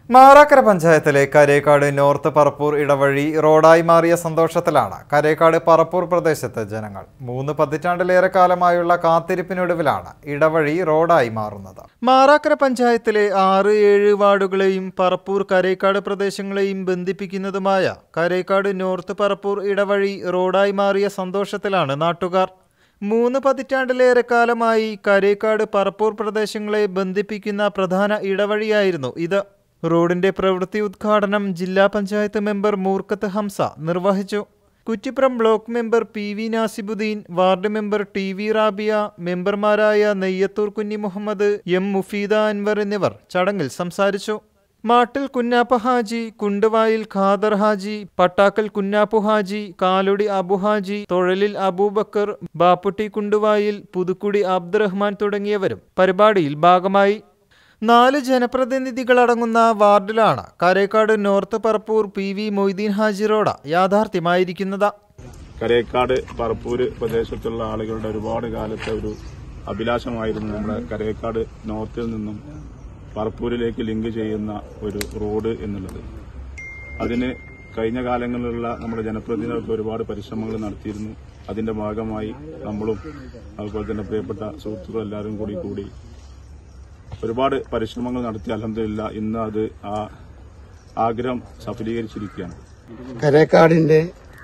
മാറാക്കര പഞ്ചായത്തിലെ കരേക്കാട് നോർത്ത് പറപ്പൂർ ഇടവഴി റോഡായി മാറിയ സന്തോഷത്തിലാണ് കരേക്കാട് പറപ്പൂർ പ്രദേശത്തെ ജനങ്ങൾ മൂന്ന് പതിറ്റാണ്ടിലേറെ കാലമായുള്ള കാത്തിരിപ്പിനൊടുവിലാണ് ഇടവഴി റോഡായി മാറുന്നത് മാറാക്കര പഞ്ചായത്തിലെ ആറ് ഏഴ് വാർഡുകളെയും പറപ്പൂർ കരേക്കാട് പ്രദേശങ്ങളെയും ബന്ധിപ്പിക്കുന്നതുമായ കരേക്കാട് നോർത്ത് പറപ്പൂർ ഇടവഴി റോഡായി മാറിയ സന്തോഷത്തിലാണ് നാട്ടുകാർ മൂന്ന് പതിറ്റാണ്ടിലേറെ കാലമായി കരേക്കാട് പറപ്പൂർ പ്രദേശങ്ങളെ ബന്ധിപ്പിക്കുന്ന പ്രധാന ഇടവഴിയായിരുന്നു ഇത് റോഡിന്റെ പ്രവൃത്തി ഉദ്ഘാടനം ജില്ലാ പഞ്ചായത്ത് മെമ്പർ മൂർക്കത്ത് ഹംസ നിർവഹിച്ചു Kuttippuram block member P V Nasibuddin ward member T V Rabiya മെമ്പർമാരായ നെയ്യത്തൂർ കുഞ്ഞി മുഹമ്മദ് എം മുഫീദ അൻവർ എന്നിവർ ചടങ്ങിൽ സംസാരിച്ചു മാട്ടിൽ കുഞ്ഞാപ്പ ഹാജി കുണ്ടുവായിൽ ഖാദർ ഹാജി പട്ടാക്കൽ കുഞ്ഞാപ്പു ഹാജി കാലുടി അബു ഹാജി തൊഴലിൽ അബൂബക്കർ ബാപ്പുട്ടി കുണ്ടുവായിൽ പുതുക്കുടി അബ്ദുറഹ്മാൻ തുടങ്ങിയവരും പരിപാടിയിൽ ഭാഗമായി നാല് ജനപ്രതിനിധികളടങ്ങുന്ന വാർഡിലാണ് Karekkad north Parappur P V Moideen Haji road യാഥാർത്ഥ്യമായിരിക്കുന്നത് കരേക്കാട് പറപ്പൂര് പ്രദേശത്തുള്ള ആളുകളുടെ ഒരുപാട് കാലത്തെ ഒരു അഭിലാഷമായിരുന്നു നമ്മുടെ കരേക്കാട് നോർത്തിൽ നിന്നും പറപ്പൂരിലേക്ക് ലിങ്ക് ചെയ്യുന്ന ഒരു റോഡ് എന്നുള്ളത് അതിന് കഴിഞ്ഞ കാലങ്ങളിലുള്ള നമ്മുടെ ജനപ്രതിനിധികൾക്ക് ഒരുപാട് പരിശ്രമങ്ങൾ നടത്തിയിരുന്നു അതിന്റെ ഭാഗമായി നമ്മളും അതുപോലെ തന്നെ പ്രിയപ്പെട്ട സുഹൃത്തുക്കൾ എല്ലാവരും കൂടി കൂടി ഒരുപാട് പരിശ്രമങ്ങൾ നടത്തി അലഹമില്ല ഇന്ന് അത് ആ ആഗ്രഹം സഫലീകരിച്ചിരിക്കുകയാണ് കരേക്കാടിന്റെ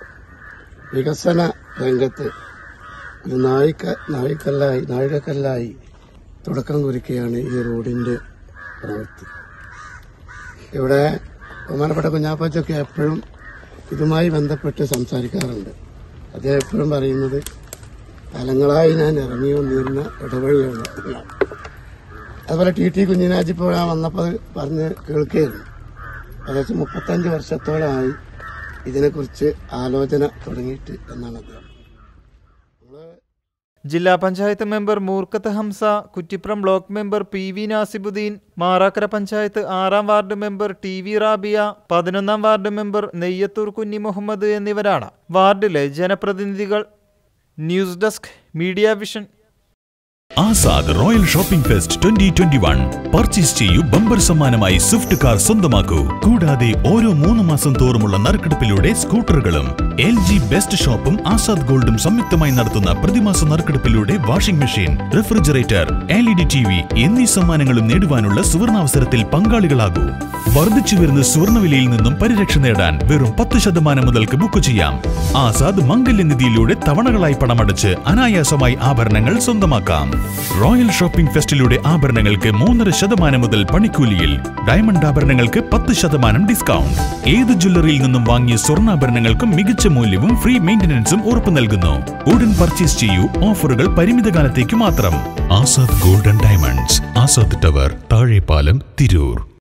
വികസന രംഗത്ത് ഒരു നാഴിക നാഴികല്ലായി നാഴികക്കല്ലായി തുടക്കം കുറിക്കുകയാണ് ഈ റോഡിന്റെ പ്രവൃത്തി ഇവിടെ ബഹുമാനപ്പെട്ട കുഞ്ഞാപ്പച്ചൊക്കെ എപ്പോഴും ഇതുമായി ബന്ധപ്പെട്ട് സംസാരിക്കാറുണ്ട് അദ്ദേഹം എപ്പോഴും പറയുന്നത് കാലങ്ങളായി ഞാൻ ഇറങ്ങി വന്നിരുന്ന ഇടവഴിയാണ് എല്ലാം. അതുപോലെ ടി ടി കുഞ്ഞിനാജി ഇപ്പോൾ ഞാൻ വന്നപ്പോൾ അത് പറഞ്ഞ് കേൾക്കുകയായിരുന്നു ഏകദേശം മുപ്പത്തഞ്ച് വർഷത്തോളമായി ഇതിനെക്കുറിച്ച് ആലോചന തുടങ്ങിയിട്ട് എന്നാണ് അദ്ദേഹം ജില്ലാ panchayat member Moorkkath Hamsa Kuttippuram block member P V Nasibuddin Marakkara panchayat ആറാം ward member T V Rabiya പതിനൊന്നാം വാർഡ് മെമ്പർ നെയ്യത്തൂർ കുഞ്ഞി മുഹമ്മദ് എന്നിവരാണ് വാർഡിലെ ജനപ്രതിനിധികൾ news desk media vision Azad royal shopping fest twenty twenty one purchase ചെയ്യൂ ബമ്പർ സമ്മാനമായി സ്വിഫ്റ്റ് കാർ സ്വന്തമാക്കൂ കൂടാതെ ഓരോ മൂന്ന് മാസം തോറുമുള്ള നറുക്കെടുപ്പിലൂടെ സ്കൂട്ടറുകളും എൽ ജി ബെസ്റ്റ് ഷോപ്പും ആസാദ് ഗോൾഡും സംയുക്തമായി നടത്തുന്ന പ്രതിമാസ നറുക്കെടുപ്പിലൂടെ washing machine refrigerator L E D T V എന്നീ സമ്മാനങ്ങളും നേടുവാനുള്ള സുവർണാവസരത്തിൽ പങ്കാളികളാകൂ വർദ്ധിച്ചു വരുന്ന സ്വർണ്ണവിലയിൽ നിന്നും പരിരക്ഷ നേടാൻ വെറും പത്ത് ശതമാനം മുതൽക്ക് ബുക്ക് ചെയ്യാം ആസാദ് മംഗല്യനിധിയിലൂടെ തവണകളായി പണമടച്ച് അനായാസമായി ആഭരണങ്ങൾ സ്വന്തമാക്കാം റോയൽ ഷോപ്പിംഗ് ഫെസ്റ്റിലൂടെ ആഭരണങ്ങൾക്ക് മൂന്നര ശതമാനം മുതൽ പണിക്കൂലിയിൽ ഡയമണ്ട് ആഭരണങ്ങൾക്ക് പത്ത് ശതമാനം ഡിസ്കൗണ്ട് ഏത് ജ്വല്ലറിയിൽ നിന്നും വാങ്ങിയ സ്വർണ്ണാഭരണങ്ങൾക്കും മികച്ച മൂല്യവും ഫ്രീ മെയിന്റനൻസും ഉറപ്പു നൽകുന്നു ഉടൻ പർച്ചേസ് ചെയ്യൂ ഓഫറുകൾ പരിമിത കാലത്തേക്ക് മാത്രം Azad golden diamonds Azad tower Thazhepalam Tirur